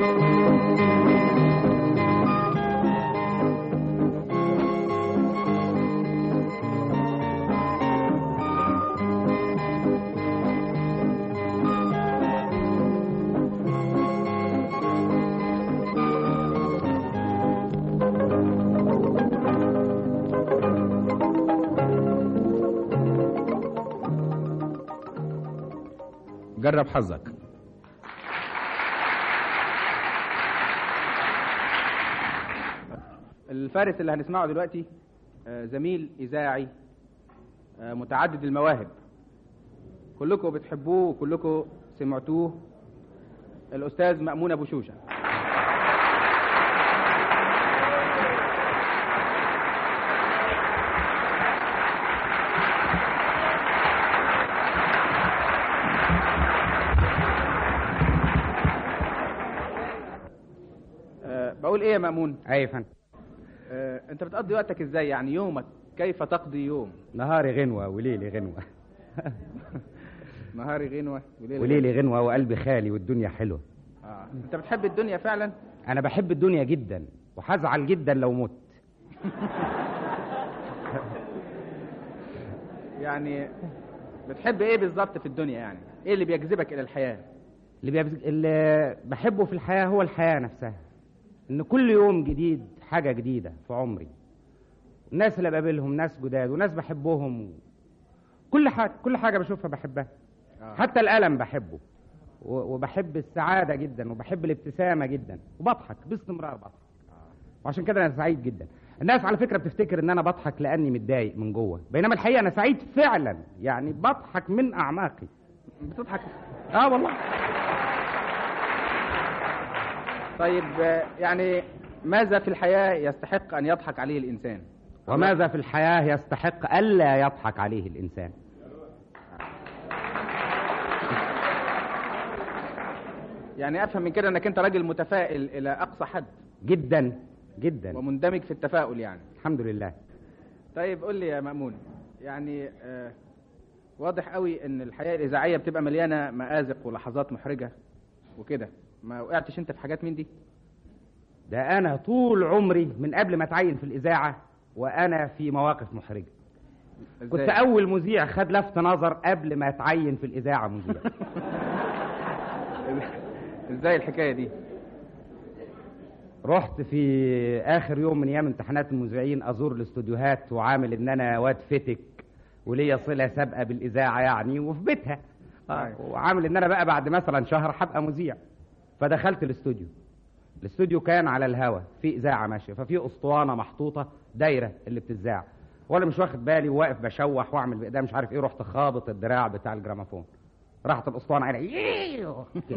جرب حظك الفارس اللي هنسمعه دلوقتي آه، زميل إذاعي آه، متعدد المواهب كلكم بتحبوه وكلكم سمعتوه الأستاذ مأمون أبو شوشة آه، بقول ايه يا مأمون اي فن آه، انت بتقضي وقتك ازاي يعني يومك كيف تقضي يوم نهاري غنوة وليلي غنوة نهاري غنوة وليلي وليلي غنوة وقلبي خالي والدنيا حلوة آه. انت بتحب الدنيا فعلا انا بحب الدنيا جدا وهزعل جدا لو مت يعني بتحب ايه بالظبط في الدنيا يعني ايه اللي بيجذبك الى الحياة اللي, بيبز... اللي بحبه في الحياة هو الحياة نفسها ان كل يوم جديد حاجة جديدة في عمري الناس اللي بقابلهم ناس جداد وناس بحبهم كل حاجة كل حاجة بشوفها بحبها آه. حتى الألم بحبه و- وبحب السعادة جدا وبحب الابتسامة جدا وبضحك باستمرار بضحك وعشان كده أنا سعيد جدا الناس على فكرة بتفتكر إن أنا بضحك لأني متضايق من جوه بينما الحقيقة أنا سعيد فعلا يعني بضحك من أعماقي بتضحك آه والله طيب آه، يعني ماذا في الحياة يستحق ان يضحك عليه الانسان وماذا في الحياة يستحق ألا يضحك عليه الإنسان يعني افهم من كده انك انت راجل متفائل الى اقصى حد جدا جدا ومندمج في التفاؤل يعني الحمد لله طيب قول لي يا مأمون يعني آه واضح قوي ان الحياة الاذاعية بتبقى مليانة مآزق ولحظات محرجة وكده ما وقعتش انت في حاجات من دي ده أنا طول عمري من قبل ما أتعين في الإذاعة وأنا في مواقف محرجة كنت إزاي؟ أول مذيع خد لفت نظر قبل ما أتعين في الإذاعة مذيع ازاي الحكاية دي رحت في آخر يوم من أيام امتحانات المذيعين أزور الاستوديوهات وعامل إن أنا واد فتك وليا صلة سابقة بالإذاعة يعني وفي بيتها آه، أيوة. وعامل إن أنا بقى بعد مثلا شهر هبقى مذيع فدخلت الاستوديو الاستوديو كان على الهوا في إذاعة ماشية ففي أسطوانة محطوطة دايرة اللي بتذاع وأنا مش واخد بالي وواقف بشوح وأعمل بإيديا مش عارف إيه رحت خابط الدراع بتاع الجراموفون راحت الأسطوانة عيني ييييو كده.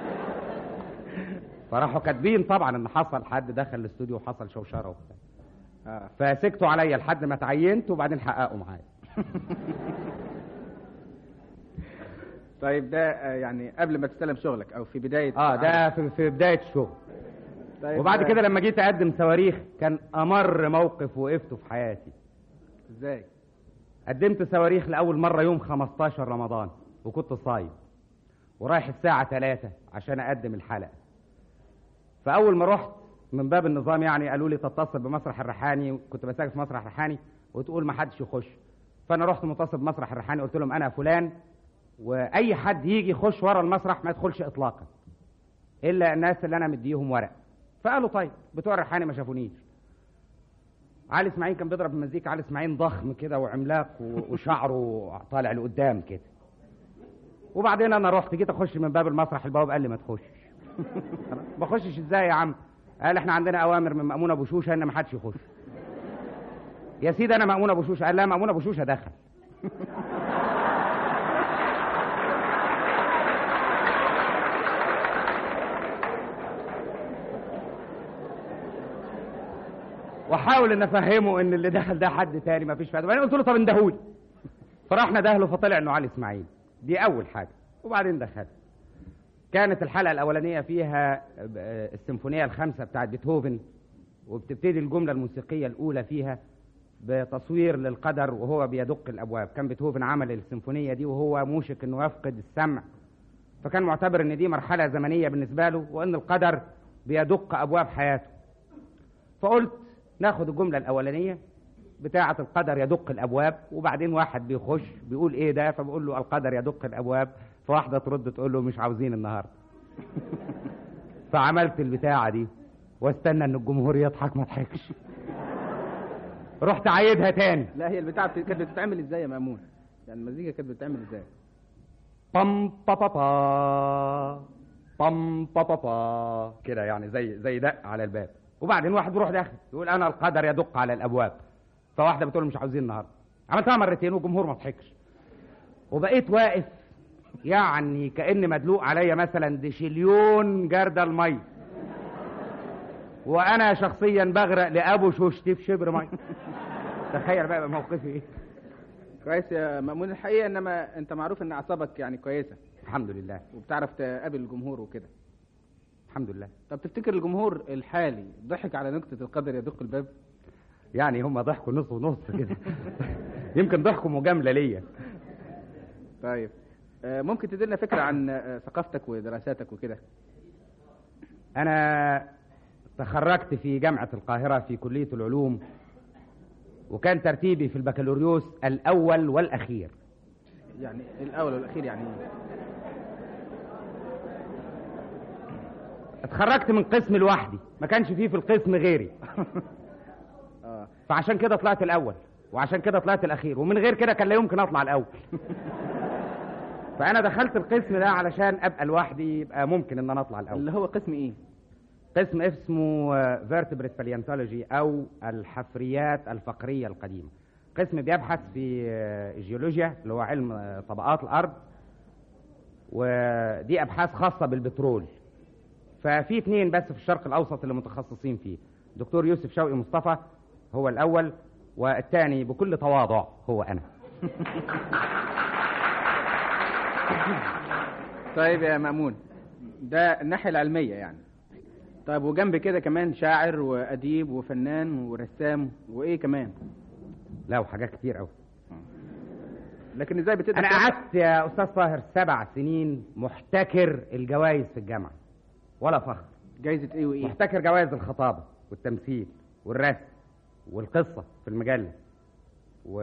فراحوا كاتبين طبعا ان حصل حد دخل الاستوديو وحصل شوشره وبتاع آه. فسكتوا عليا لحد ما اتعينت وبعدين حققوا معايا طيب ده آه، يعني قبل ما تستلم شغلك او في بداية اه ده في, في بدايه الشغل طيب وبعد آه، كده لما جيت اقدم صواريخ كان امر موقف وقفته في حياتي ازاي قدمت صواريخ لاول مره يوم 15 رمضان وكنت صايم ورايح الساعه 3 عشان اقدم الحلقه فاول ما رحت من باب النظام يعني قالوا لي تتصل بمسرح الريحاني كنت بساعد في مسرح الريحاني وتقول ما حدش يخش فانا رحت متصل بمسرح الريحاني قلت لهم انا فلان واي حد يجي يخش ورا المسرح ما يدخلش اطلاقا الا الناس اللي انا مديهم ورق فقالوا طيب بتوع الريحاني ما شافونيش علي اسماعيل كان بيضرب المزيكا علي اسماعيل ضخم كده وعملاق و- وشعره طالع لقدام كده وبعدين انا رحت جيت اخش من باب المسرح البواب قال لي ما تخشش ما اخشش ازاي يا عم قال احنا عندنا اوامر من مامون ابو شوشه ان ما حدش يخش يا سيدي انا مامون ابو شوشه قال لا مامون ابو شوشه دخل واحاول ان افهمه ان اللي دخل ده حد تاني مفيش فايده بعدين قلت له طب اندهولي فراح ندهله فطلع انه علي اسماعيل دي اول حاجه وبعدين دخل كانت الحلقه الاولانيه فيها آه، السيمفونيه الخامسه بتاعت بيتهوفن وبتبتدي الجمله الموسيقيه الاولى فيها بتصوير للقدر وهو بيدق الابواب كان بيتهوفن عمل السيمفونيه دي وهو موشك انه يفقد السمع فكان معتبر ان دي مرحله زمنيه بالنسبه له وان القدر بيدق ابواب حياته فقلت ناخد الجمله الاولانيه بتاعه القدر يدق الابواب وبعدين واحد بيخش بيقول ايه ده فبقول له القدر يدق الابواب فواحده ترد تقول له مش عاوزين النهارده فعملت البتاعه دي واستنى ان الجمهور يضحك ما ضحكش رحت عايدها تاني لا هي البتاعه بت- كانت بتتعمل ازاي يا مامون يعني المزيكا كانت بتتعمل ازاي بام با با با بام با با با كده يعني زي زي دق على الباب وبعدين واحد بيروح داخل يقول انا القدر يدق على الابواب فواحده بتقول مش عاوزين النهارده عملتها مرتين والجمهور ما ضحكش وبقيت واقف يعني كان مدلوق عليا مثلا دشليون جرده المي وانا شخصيا بغرق لابو شوشتي في شبر مي تخيل بقى موقفي ايه كويس يا مامون الحقيقه انما انت معروف ان اعصابك يعني كويسه الحمد لله وبتعرف تقابل الجمهور وكده الحمد لله طب تفتكر الجمهور الحالي ضحك على نكته القدر يدق الباب يعني هم ضحكوا نص ونص كده يمكن ضحكوا مجامله ليا طيب آه، ممكن تدينا فكره عن آه، ثقافتك ودراساتك وكده انا تخرجت في جامعه القاهره في كليه العلوم وكان ترتيبي في البكالوريوس الاول والاخير يعني الاول والاخير يعني ايه اتخرجت من قسم لوحدي ما كانش فيه في القسم غيري اه فعشان كده طلعت الاول وعشان كده طلعت الاخير ومن غير كده كان لا يمكن اطلع الاول فانا دخلت القسم ده علشان ابقى لوحدي يبقى ممكن ان انا اطلع الاول اللي هو قسم ايه قسم اسمه فيرتبريت باليانتولوجي او الحفريات الفقريه القديمه قسم بيبحث في آه، الجيولوجيا اللي هو علم آه، طبقات الارض ودي ابحاث خاصه بالبترول ففي اثنين بس في الشرق الاوسط اللي متخصصين فيه دكتور يوسف شوقي مصطفى هو الاول والثاني بكل تواضع هو انا طيب يا مامون ده الناحيه العلميه يعني طيب وجنب كده كمان شاعر واديب وفنان ورسام وايه كمان لا وحاجات كتير قوي لكن ازاي بتقدر انا تعمل- قعدت يا استاذ طاهر سبع سنين محتكر الجوائز في الجامعه ولا فخر جايزه ايه وايه محتكر جوائز الخطابه والتمثيل والرسم والقصه في المجله و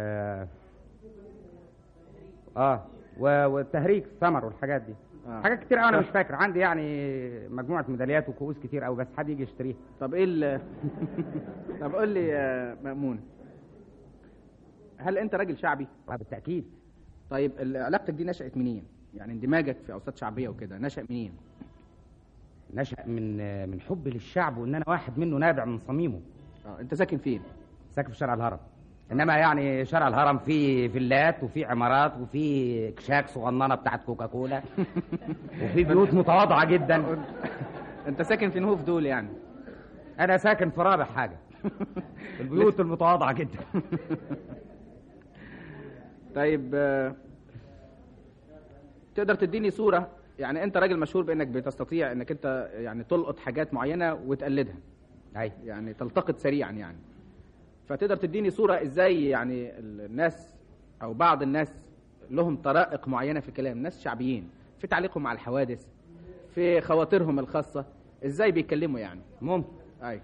اه و... والتهريج السمر والحاجات دي آه. حاجات كتير قوي انا مش فاكر عندي يعني مجموعه ميداليات وكؤوس كتير قوي بس حد يجي يشتريها طب ايه ال طب قول لي يا مامون هل انت راجل شعبي آه بالتاكيد طيب ال- علاقتك دي نشأت منين يعني اندماجك في اوساط شعبيه وكده نشأ منين نشأ من من حب للشعب وان انا واحد منه نابع من صميمه اه انت ساكن فين ساكن في شارع الهرم انما يعني شارع الهرم فيه فيلات وفيه عمارات وفيه كشاك صغننه بتاعت كوكاكولا وفي بيوت متواضعه جدا انت ساكن في نهوف دول يعني انا ساكن في رابع حاجه البيوت المتواضعه جدا طيب آه، تقدر تديني صورة يعني انت راجل مشهور بانك بتستطيع انك انت يعني تلقط حاجات معينة وتقلدها اي يعني تلتقط سريعا يعني فتقدر تديني صورة ازاي يعني الناس او بعض الناس لهم طرائق معينة في الكلام ناس شعبيين في تعليقهم على الحوادث في خواطرهم الخاصة ازاي بيتكلموا يعني ممكن اي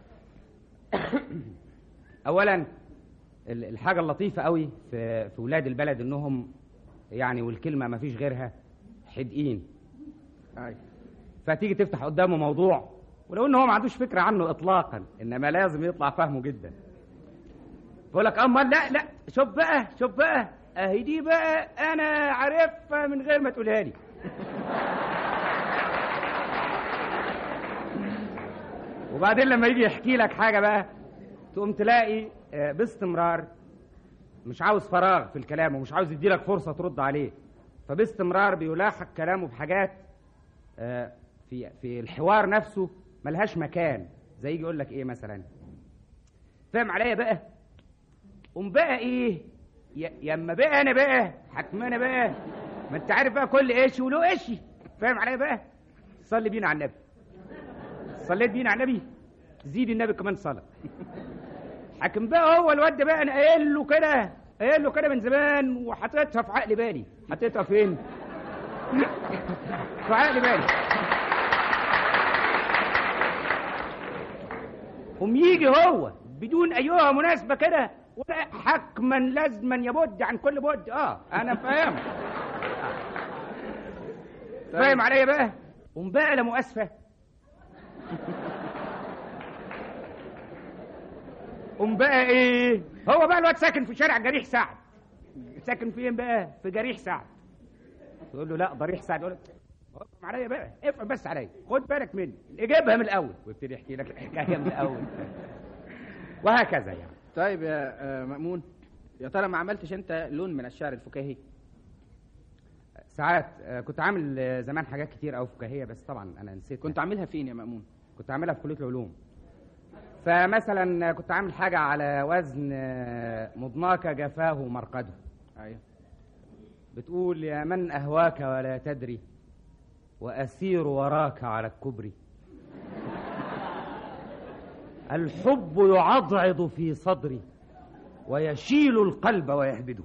اولا ال- الحاجه اللطيفه قوي في في ولاد البلد انهم يعني والكلمه ما فيش غيرها حدقين اي فتيجي تفتح قدامه موضوع ولو ان هو ما عندوش فكره عنه اطلاقا انما لازم يطلع فاهمه جدا بقول لك اما لا لا شوف بقى شوف بقى اهي دي بقى انا عارفها من غير ما تقولها لي وبعدين لما يجي يحكي لك حاجه بقى تقوم تلاقي آه، باستمرار مش عاوز فراغ في الكلام ومش عاوز يديلك فرصه ترد عليه فباستمرار بيلاحق كلامه بحاجات آه، في في الحوار نفسه ملهاش مكان زي يجي يقول لك ايه مثلا فاهم عليا بقى قوم بقى ايه يا يا اما بقى انا بقى حكم انا بقى ما انت عارف بقى كل ايش وله ايش فاهم عليا بقى صلي بينا على النبي صليت بينا على النبي زيد النبي كمان صلاه حكم بقى هو الواد ده بقى انا قايل له كده قايل له كده من زمان وحطيتها في عقل بالي حطيتها فين في عقل بالي قوم يجي هو بدون ايها مناسبه كده ولا حكما لازما يبد عن كل بد اه انا فاهم فاهم عليا بقى قوم بقى لا مؤاسفه قوم بقى ايه هو بقى الواد ساكن في شارع جريح سعد ساكن فين بقى في جريح سعد تقول له لا ضريح سعد يقول لك افهم عليا بقى افهم بس عليا خد بالك مني اجيبها من الاول ويبتدي يحكي لك الحكايه من الاول وهكذا يعني طيب يا آه، مأمون يا ترى ما عملتش انت لون من الشعر الفكاهي ساعات آه، كنت عامل آه، زمان حاجات كتير قوي فكاهيه بس طبعا انا نسيت كنت عاملها فين يا مأمون كنت عاملها في كليه العلوم فمثلا كنت عامل حاجه على وزن آه، مضناك جفاه مرقده ايوه بتقول يا من أهواك ولا تدري وأسير وراك على الكبر الحب يعضعض في صدري ويشيل القلب ويهبده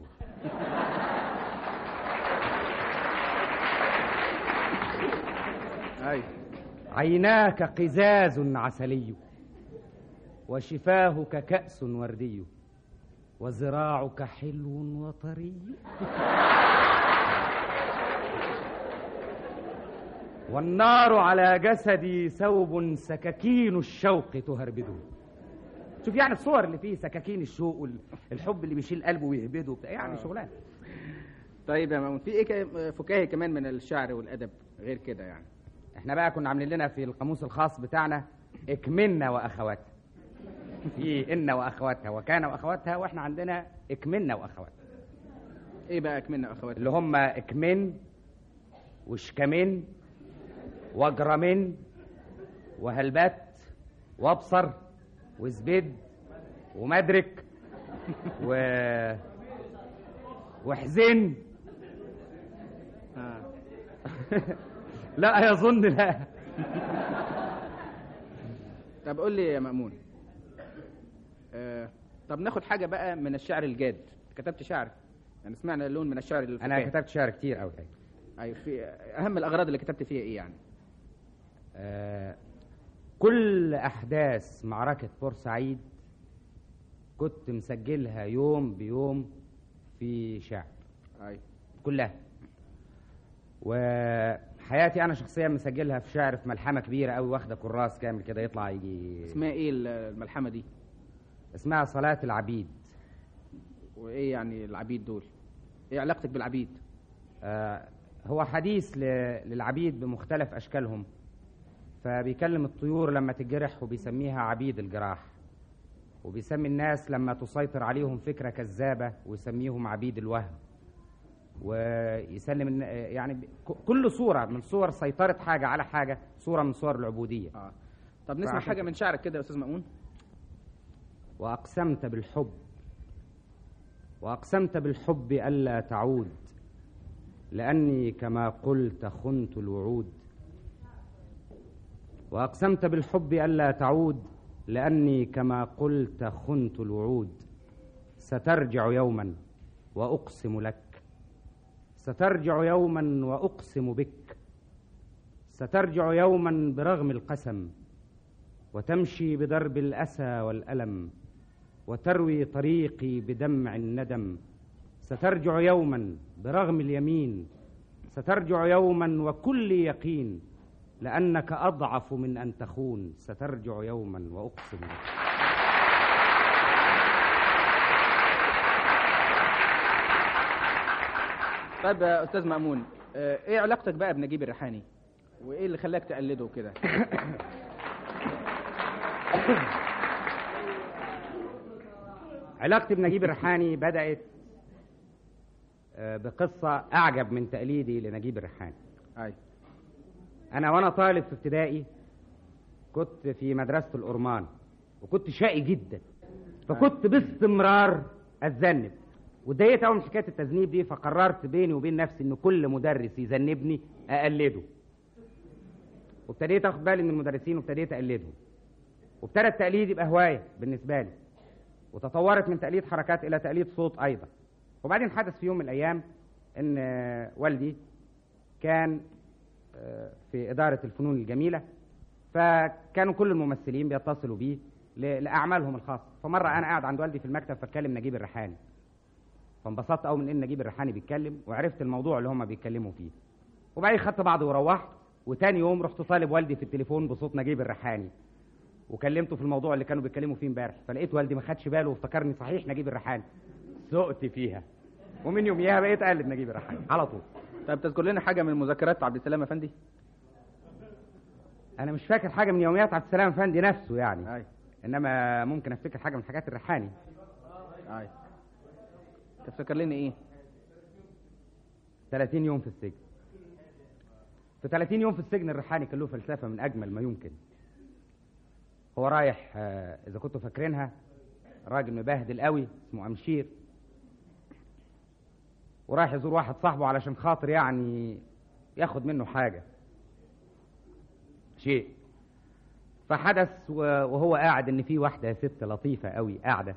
ايوه عيناك قزاز عسلي وشفاهك كأس وردي وذراعك حلو وطري والنار على جسدي ثوب سكاكين الشوق تهربده شوف يعني الصور اللي فيه سكاكين الشوق والحب اللي بيشيل قلبه ويهبده بتاع يعني شغلانه طيب يا مأمون في ايه ك- فكاهي كمان من الشعر والادب غير كده يعني احنا بقى كنا عاملين لنا في القاموس الخاص بتاعنا اكملنا واخواتها في ان واخواتها وكان واخواتها واحنا عندنا اكملنا واخواتها ايه بقى اكملنا اخواتي اللي هم اكمن وشكمن وجرمن وهلبت وابصر وزبد ومدرك و وحزن آه. لا يظن لا طب قول لي يا مأمون آه. طب ناخد حاجه بقى من الشعر الجاد كتبت شعر يعني سمعنا لون من الشعر الفكاهي انا كتبت شعر كتير قوي ايوه في اهم الاغراض اللي كتبت فيها ايه يعني آه، كل احداث معركه بورسعيد كنت مسجلها يوم بيوم في شعر ايوه كلها وحياتي انا شخصيا مسجلها في شعر في ملحمه كبيره قوي واخده كراس كامل كده يطلع يجي اسمها ايه الملحمه دي اسمها صلاه العبيد وايه يعني العبيد دول ايه علاقتك بالعبيد آه، هو حديث ل- للعبيد بمختلف اشكالهم فبيكلم الطيور لما تتجرح وبيسميها عبيد الجراح وبيسمي الناس لما تسيطر عليهم فكره كذابه ويسميهم عبيد الوهم ويسلم الن- يعني ب- ك- كل صوره من صور سيطره حاجه على حاجه صوره من صور العبوديه اه طب نسمع فعشان حاجه كده. من شعرك كده يا استاذ مأمون واقسمت بالحب واقسمت بالحب الا تعود لاني كما قلت خنت الوعود واقسمت بالحب الا تعود لاني كما قلت خنت الوعود سترجع يوما واقسم لك سترجع يوما واقسم بك سترجع يوما برغم القسم وتمشي بدرب الاسى والالم وتروي طريقي بدمع الندم سترجع يوما برغم اليمين سترجع يوما وكل يقين لانك اضعف من ان تخون سترجع يوما واقسم لك طيب يا استاذ مأمون آه، ايه علاقتك بقى بنجيب الريحاني وايه اللي خلاك تقلده كده علاقتي بنجيب الريحاني بدات آه، بقصه اعجب من تقليدي لنجيب الريحاني ايوه انا وانا طالب في ابتدائي كنت في مدرسه الأرمان وكنت شقي جدا فكنت باستمرار اتذنب واتضايقت قوي من حكايه التذنيب دي فقررت بيني وبين نفسي ان كل مدرس يذنبني اقلده وابتديت اخد بالي من المدرسين وابتديت اقلدهم وابتدى التقليد يبقى هوايه بالنسبه لي وتطورت من تقليد حركات الى تقليد صوت ايضا وبعدين حدث في يوم من الايام ان آه، والدي كان آه، في إدارة الفنون الجميلة فكانوا كل الممثلين بيتصلوا بيه ل- لاعمالهم الخاصه فمره انا قاعد عند والدي في المكتب فاتكلم نجيب الريحاني فانبسطت قوي من ان نجيب الريحاني بيتكلم وعرفت الموضوع اللي هم بيتكلموا فيه وبعدين خدت بعضي وروحت وتاني يوم رحت طالب والدي في التليفون بصوت نجيب الريحاني وكلمته في الموضوع اللي كانوا بيتكلموا فيه امبارح فلقيت والدي ما خدش باله وافتكرني صحيح نجيب الريحاني سقت فيها ومن يوميها بقيت اقلد نجيب الريحاني على طول طيب تذكر لنا حاجه من مذكرات عبد السلام افندي انا مش فاكر حاجه من يوميات عبد السلام افندي نفسه يعني اي انما ممكن افتكر حاجه من حاجات الريحاني اي تفتكر لنا ايه 30 يوم في السجن في 30 يوم في السجن الريحاني كان له فلسفه من اجمل ما يمكن هو رايح آه، اذا كنتوا فاكرينها راجل مبهدل قوي اسمه امشير ورايح يزور واحد صاحبه علشان خاطر يعني ياخد منه حاجه شيء فحدث و- وهو قاعد ان في واحده ست لطيفه قوي قاعده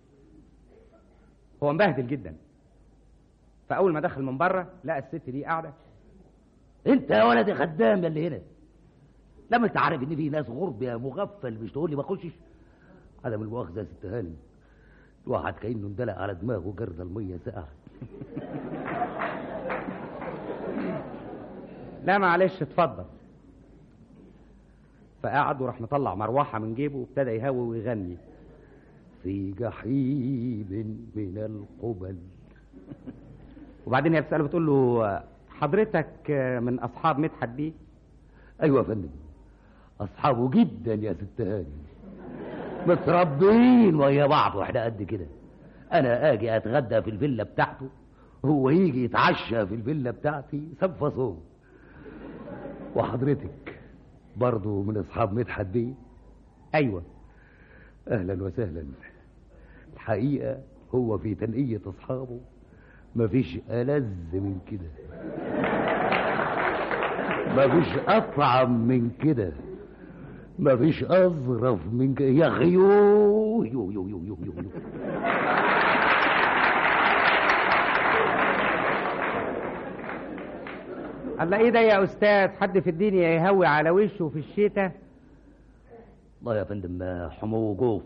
هو مبهدل جدا فاول ما دخل من بره لقى الست دي قاعده انت يا ولد يا خدام يا اللي هنا لما انت عارف ان في ناس غرب يا مغفل مش تقول لي ما اخشش عدم المؤاخذه يا ست هانم الواحد كانه اندلق على دماغه جرد الميه ساقعه لا معلش اتفضل فقعد وراح مطلع مروحه من جيبه وابتدى يهوي ويغني في جحيم من القبل وبعدين هي بتساله بتقول له حضرتك من اصحاب مدحت بيه ايوه يا فندم اصحابه جدا يا ست هانم متربيين ويا بعض واحنا قد كده انا اجي اتغدى في الفيلا بتاعته هو يجي يتعشى في الفيلا بتاعتي صف صوم وحضرتك برضه من اصحاب مدحت بيه ايوه اهلا وسهلا الحقيقه هو في تنقيه اصحابه مفيش ألذ من كده مفيش أطعم من كده مفيش أظرف من كده يا أخي يو يو يو يو يو يو يو. قال ايه ده يا استاذ حد في الدنيا يهوي على وشه في الشتاء الله يا فندم حمو جوف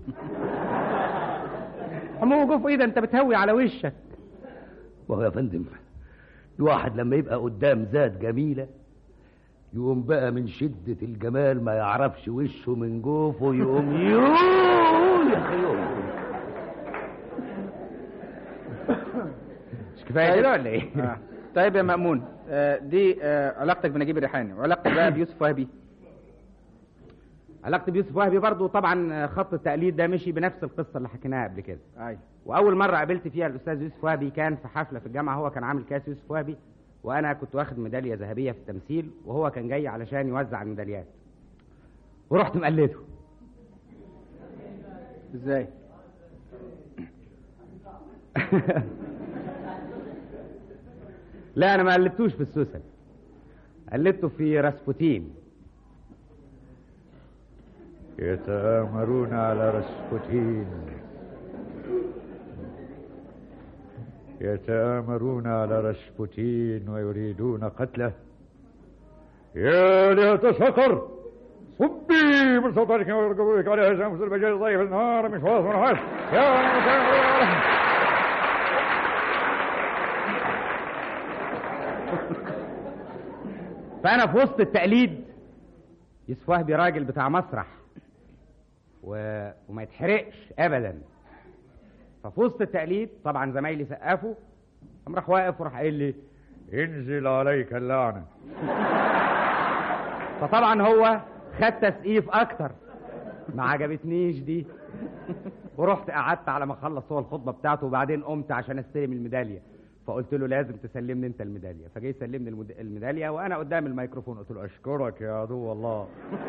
حمو جوف ايه ده انت بتهوي على وشك وهو يا فندم الواحد لما يبقى قدام ذات جميلة يقوم بقى من شدة الجمال ما يعرفش وشه من جوفه يقوم يو يا أخي يو. مش كفايه كده ولا ايه آه. طيب يا مأمون آه، دي آه، علاقتك بنجيب الريحاني وعلاقتك بقى بيوسف وهبي علاقتي بيوسف وهبي برضه طبعا خط التقليد ده مشي بنفس القصه اللي حكيناها قبل كده اي واول مره قابلت فيها الاستاذ يوسف وهبي كان في حفله في الجامعه هو كان عامل كاس يوسف وهبي وانا كنت واخد ميداليه ذهبيه في التمثيل وهو كان جاي علشان يوزع الميداليات ورحت مقلده ازاي لا انا ما قلدتوش في السوسن قلدته في راسبوتين يتآمرون على رسبوتين يتآمرون على رسبوتين ويريدون قتله يا ليت سقر صبي من سلطانك ويرقبوك على شمس البجال ضيف النهار من شواص ونحاس يا مكان فانا في وسط التقليد يوسف وهبي راجل بتاع مسرح و... وما يتحرقش ابدا ففي وسط التقليد طبعا زمايلي سقفوا قام راح واقف وراح قايل لي انزل عليك اللعنة فطبعا هو خد تسقيف اكتر ما عجبتنيش دي ورحت قعدت على ما خلص هو الخطبه بتاعته وبعدين قمت عشان استلم الميداليه فقلت له لازم تسلمني انت الميداليه فجاي يسلمني المد- الميداليه وانا قدام الميكروفون قلت له اشكرك يا عدو الله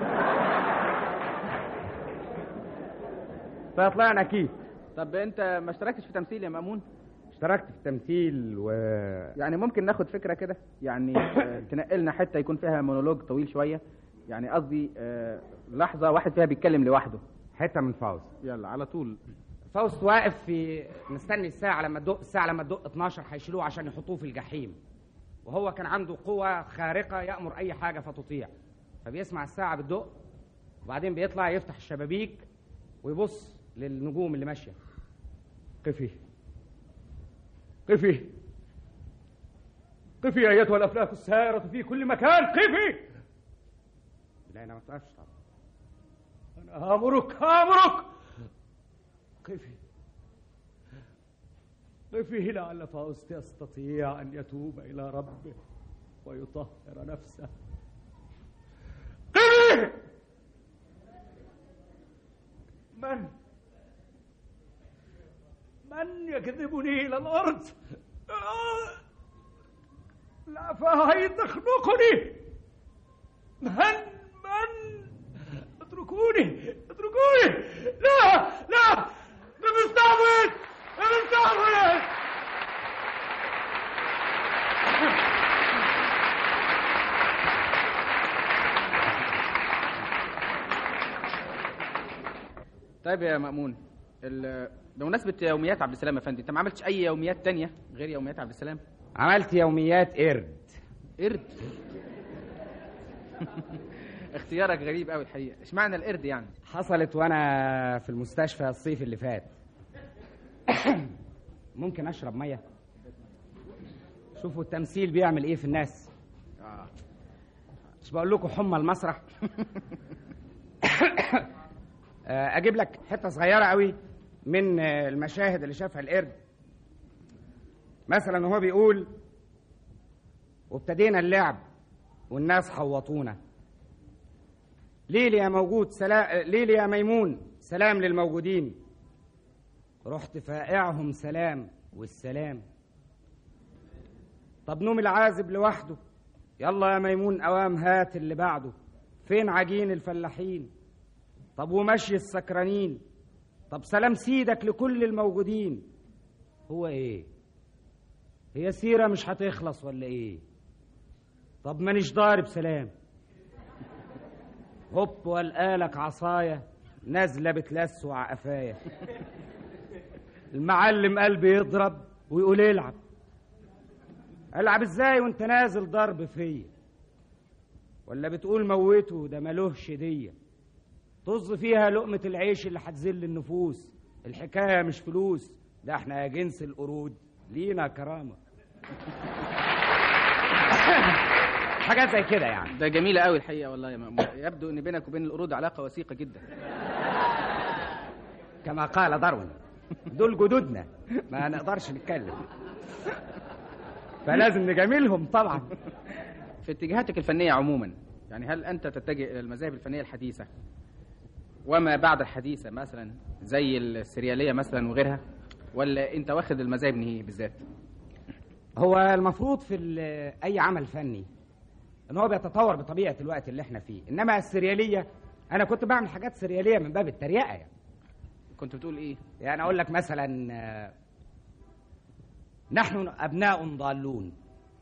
فطلعنا كيف طب انت ما اشتركتش في تمثيل يا مأمون اشتركت في التمثيل و يعني ممكن ناخد فكره كده يعني آه، تنقلنا حته يكون فيها مونولوج طويل شويه يعني قصدي آه، لحظه واحد فيها بيتكلم لوحده حته من فاوست يلا على طول فاوست واقف في مستني الساعة لما تدق الساعة لما تدق 12 هيشيلوه عشان يحطوه في الجحيم وهو كان عنده قوة خارقة يأمر أي حاجة فتطيع فبيسمع الساعة بتدق وبعدين بيطلع يفتح الشبابيك ويبص للنجوم اللي ماشيه قفي قفي قفي ايتها الافلاك السائره في كل مكان قفي لا انا ما تقفش طبعا انا امرك امرك قفي قفي لعل فاوست يستطيع ان يتوب الى ربه ويطهر نفسه قفي من من يكذبني الى الارض آه! لا فهي تخنقني من من اتركوني اتركوني لا لا المستعبد المستعبد طيب يا مأمون ال- بمناسبة يوميات عبد السلام افندي انت ما عملتش اي يوميات تانية غير يوميات عبد السلام عملت يوميات قرد قرد اختيارك غريب قوي الحقيقة اشمعنى القرد يعني حصلت وانا في المستشفى الصيف اللي فات ممكن اشرب ميه شوفوا التمثيل بيعمل ايه في الناس آه. مش بقول لكم حمى المسرح آه، اجيب لك حته صغيره قوي من آه، المشاهد اللي شافها القرد مثلا هو بيقول وابتدينا اللعب والناس حوطونا ليلي يا موجود سلام ليلي يا ميمون سلام للموجودين رحت فائعهم سلام والسلام طب نوم العازب لوحده يلا يا ميمون اوام هات اللي بعده فين عجين الفلاحين طب ومشي السكرانين طب سلام سيدك لكل الموجودين هو ايه هي سيرة مش هتخلص ولا ايه طب مانيش ضارب سلام هوب والقالك عصاية نازلة بتلسع قفايا المعلم قلبي يضرب ويقول العب العب ازاي وانت نازل ضرب فيا ولا بتقول موته ده ملوهش ديه طز فيها لقمة العيش اللي هتذل النفوس الحكاية مش فلوس ده احنا يا جنس القرود لينا كرامة حاجات زي كده يعني ده جميلة قوي الحقيقة والله يا مأمون يبدو ان بينك وبين القرود علاقة وثيقة جدا كما قال داروين دول جدودنا ما نقدرش نتكلم فلازم نجاملهم طبعا في اتجاهاتك الفنية عموما يعني هل انت تتجه الى المذاهب الفنية الحديثة وما بعد الحديثة مثلا زي السريالية مثلا وغيرها ولا انت واخد المذاهب نهي بالذات هو المفروض في ال- اي عمل فني ان هو بيتطور بطبيعه الوقت اللي احنا فيه انما السرياليه انا كنت بعمل حاجات سرياليه من باب التريقه يعني كنت بتقول ايه يعني اقول لك مثلا آه، نحن ابناء ضالون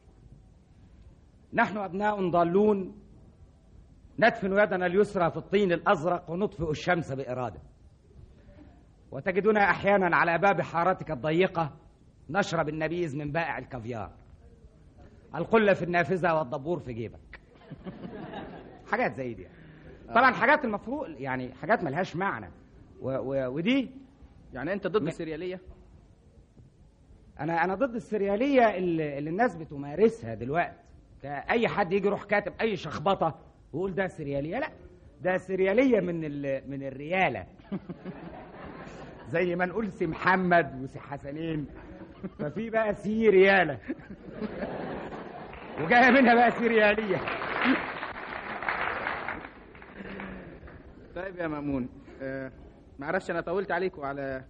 نحن ابناء ضالون ندفن يدنا اليسرى في الطين الازرق ونطفئ الشمس باراده وتجدنا احيانا على باب حارتك الضيقه نشرب النبيذ من بائع الكافيار القله في النافذه والدبور في جيبك حاجات زي دي طبعا حاجات المفروض يعني حاجات ملهاش معنى و و ودي يعني انت ضد السريالية انا انا ضد السرياليه اللي, اللي الناس بتمارسها دلوقتي اي حد يجي يروح كاتب اي شخبطه ويقول ده سرياليه لا ده سرياليه من ال... من الرياله زي ما نقول سي محمد وسي حسنين ففي بقى سي رياله وجايه منها بقى سرياليه طيب يا مأمون آه ما اعرفش انا طولت عليكم على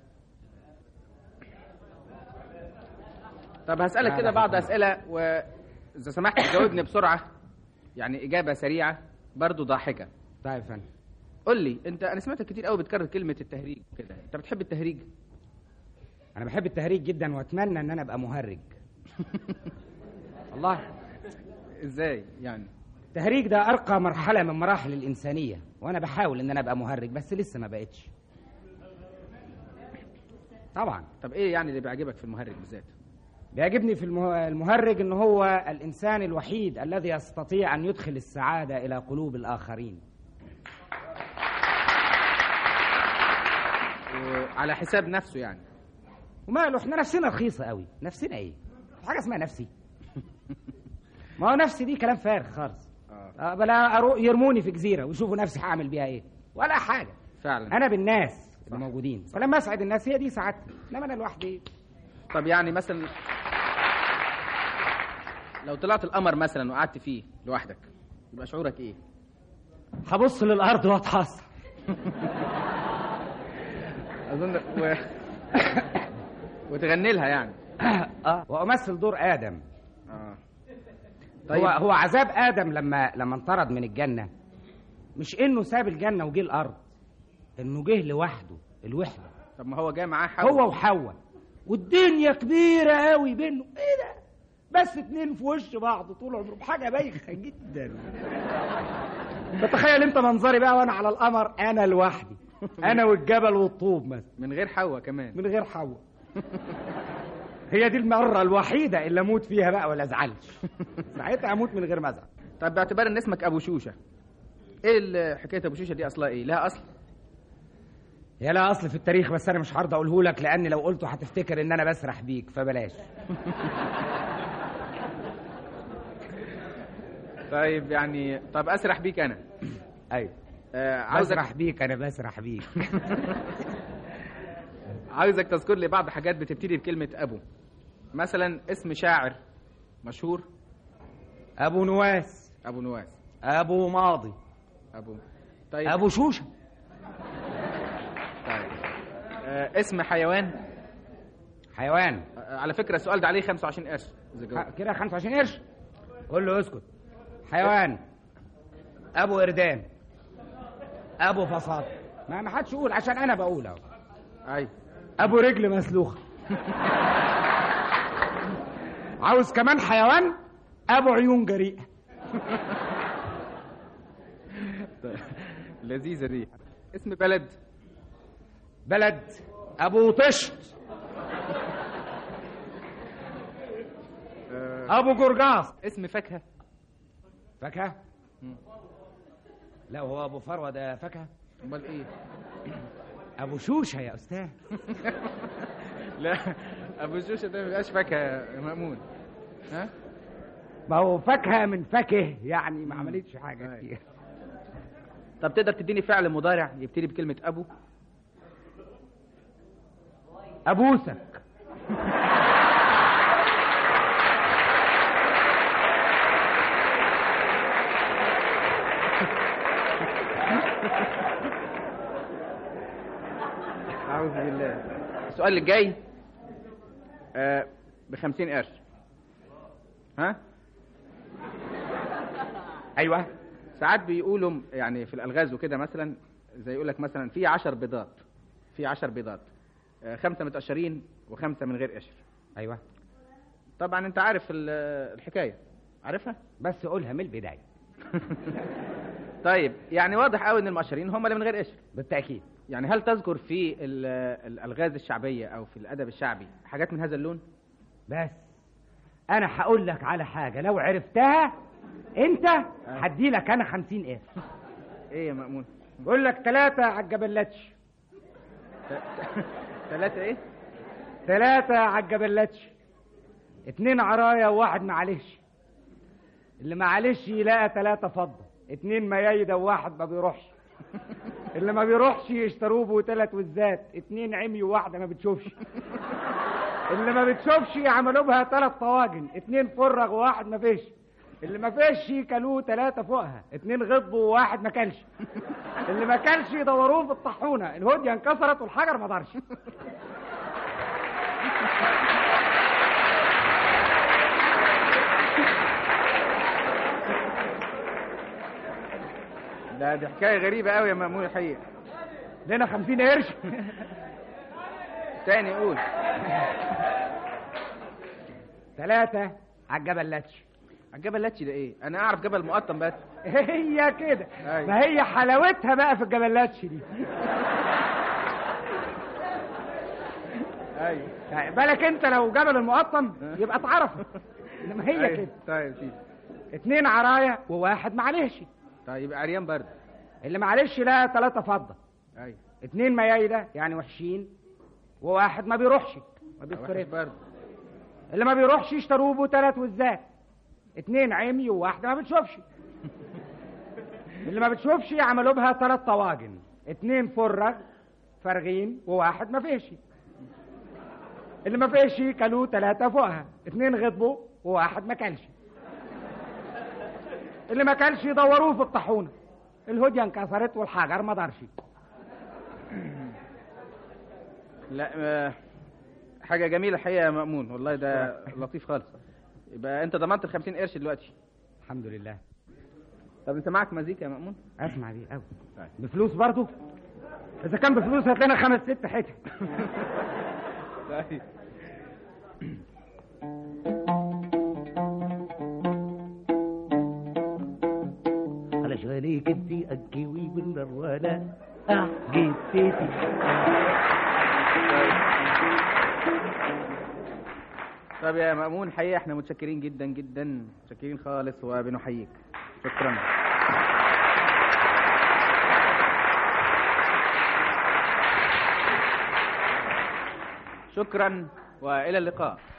طب هسألك لا، كده لا، بعض لا. أسئلة وإذا سمحت تجاوبني بسرعة يعني إجابة سريعة برضو ضاحكة طيب يا فندم قول لي أنت أنا سمعتك كتير قوي بتكرر كلمة التهريج كده أنت بتحب التهريج انا بحب التهريج جدا واتمنى ان انا ابقى مهرج الله إزاي يعني التهريج ده ارقى مرحله من مراحل الانسانيه وانا بحاول ان انا ابقى مهرج بس لسه ما بقتش طبعا طب إيه يعني اللي بيعجبك في المهرج بالذات بيعجبني في المه- المهرج ان هو الانسان الوحيد الذي يستطيع ان يدخل السعاده الى قلوب الاخرين على حساب نفسه يعني وماله احنا نفسنا رخيصه قوي نفسنا ايه في حاجه اسمها نفسي ما هو نفسي دي كلام فارغ خالص آه بلا أرو يرموني في جزيره ويشوفوا نفسي هعمل بيها ايه ولا حاجه فعلا انا بالناس اللي موجودين فلما اسعد الناس هي دي سعادتي انما انا لوحدي طب يعني مثلا لو طلعت القمر مثلا وقعدت فيه لوحدك يبقى شعورك ايه هبص للارض واتحسر اظن و... وتغني لها يعني اه وامثل دور ادم اه طيب هو هو عذاب ادم لما لما انطرد من الجنه مش انه ساب الجنه وجه الارض انه جه لوحده الوحده طب ما هو جاي معاه حواء هو وحواء والدنيا كبيره قوي بينهم ايه ده بس اتنين في وش بعض طول عمرهم حاجه بايخه جدا تتخيل انت منظري بقى وانا على القمر انا لوحدي انا والجبل والطوب مثلا من غير حواء كمان من غير حواء هي دي المره الوحيده اللي اموت فيها بقى ولا ازعلش ساعتها اموت من غير ما ازعل طب باعتبار ان اسمك ابو شوشه ايه ال- حكايه ابو شوشه دي اصلها ايه لها اصل يا لا اصل في التاريخ بس انا مش هرضى اقوله لك لان لو قلته هتفتكر ان انا بسرح بيك فبلاش طيب يعني طب اسرح بيك انا ايوه آه عاوزك بسرح بيك انا بسرح بيك عاوزك تذكر لي بعض حاجات بتبتدي بكلمه ابو مثلا اسم شاعر مشهور ابو نواس ابو نواس ابو ماضي ابو طيب ابو شوشه طيب آه اسم حيوان حيوان آه على فكره السؤال ده عليه 25 قرش إذا ح- جاوبت. كده 25 قرش قول له اسكت حيوان ابو اردان ابو فصاد ما ما حدش يقول عشان انا بقول اهو اي ابو رجل مسلوخه عاوز كمان حيوان ابو عيون جريئه لذيذه دي اسم بلد بلد ابو طشت ابو جرجاس اسم فاكهه فاكهه لا هو ابو فروه ده فاكهه امال ايه ابو شوشه يا استاذ لا ابو شوشه ده ما بيبقاش فاكهه يا مامون ها ما هو فاكهه من فاكه يعني ما عملتش حاجه أيوة. كتير طب تقدر تديني فعل مضارع يبتدي بكلمه ابو ابوسك اعوذ بالله السؤال اللي جاي آه ب 50 قرش ها ايوه ساعات بيقولوا يعني في الالغاز وكده مثلا زي يقول لك مثلا في 10 بيضات في 10 بيضات آه، خمسه متقشرين وخمسه من غير قشر ايوه طبعا انت عارف ال- الحكايه عارفها بس قولها من البدايه طيب يعني واضح قوي ان المقشرين هم اللي من غير قشر بالتاكيد يعني هل تذكر في ال- الالغاز الشعبيه او في الادب الشعبي حاجات من هذا اللون بس انا هقول لك على حاجه لو عرفتها انت هدي لك انا 50 قرش ايه يا مأمون بقول لك ثلاثه على الجبلاتش ثلاثه ايه ثلاثه على الجبلاتش اتنين عرايا وواحد معلش اللي معلش يلاقي ثلاثه فضه اتنين ميايده وواحد ما بيروحش اللي ما بيروحش يشتروه بوتلات وزات اتنين عمي وواحده ما بتشوفش اللي ما بتشوفش يعملوا بها ثلاث طواجن اتنين فرغ وواحد ما فيش اللي ما فيش كلوه ثلاثة فوقها اتنين غضبوا وواحد ما كلش اللي ما كلش يدوروه في الطاحونة الهدية انكسرت والحجر ما دارش ده دي حكايه غريبه قوي يا مأمون الحقيقه لنا خمسين قرش تاني قول ثلاثة على الجبل لاتش الجبل لاتشي ده ايه انا اعرف جبل مقطم بس هي كده أيوة. ما هي حلاوتها بقى في الجبلاتش دي ايوه يعني بالك انت لو جبل المقطم يبقى اتعرف انما هي أيوة. كده طيب سيدي اتنين عرايا وواحد معلش طيب يبقى عريان برضه اللي معلش لا ثلاثة فضة ايوه اتنين ميايدة يعني وحشين وواحد ما بيروحش ما وحش بيشتريش برضه اللي ما بيروحش يشتروه بثلاث وزات اتنين عمي وواحدة ما بتشوفش اللي ما بتشوفش عملوا بها ثلاث طواجن اتنين فرغ فارغين وواحد ما فيش اللي ما فيش كلوه ثلاثة فوقها اتنين غضبوا وواحد ما كلش اللي ما كلش يدوروه في الطاحونة الهدية انكسرت والحجر ما دارش لا آه، حاجه جميله الحقيقه يا مامون والله ده لطيف خالص يبقى انت ضمنت ال 50 قرش دلوقتي الحمد لله طب انت معاك مزيكا يا مامون اسمع دي قوي طيب. بفلوس برضو اذا كان بفلوس هات لنا خمس ست حتت طيب علشانك انت الجوي بالنروانة احجي بيتي طب يا مامون حقيقه احنا متشكرين جدا جدا متشكرين خالص وبنحييك شكرا شكرا والى اللقاء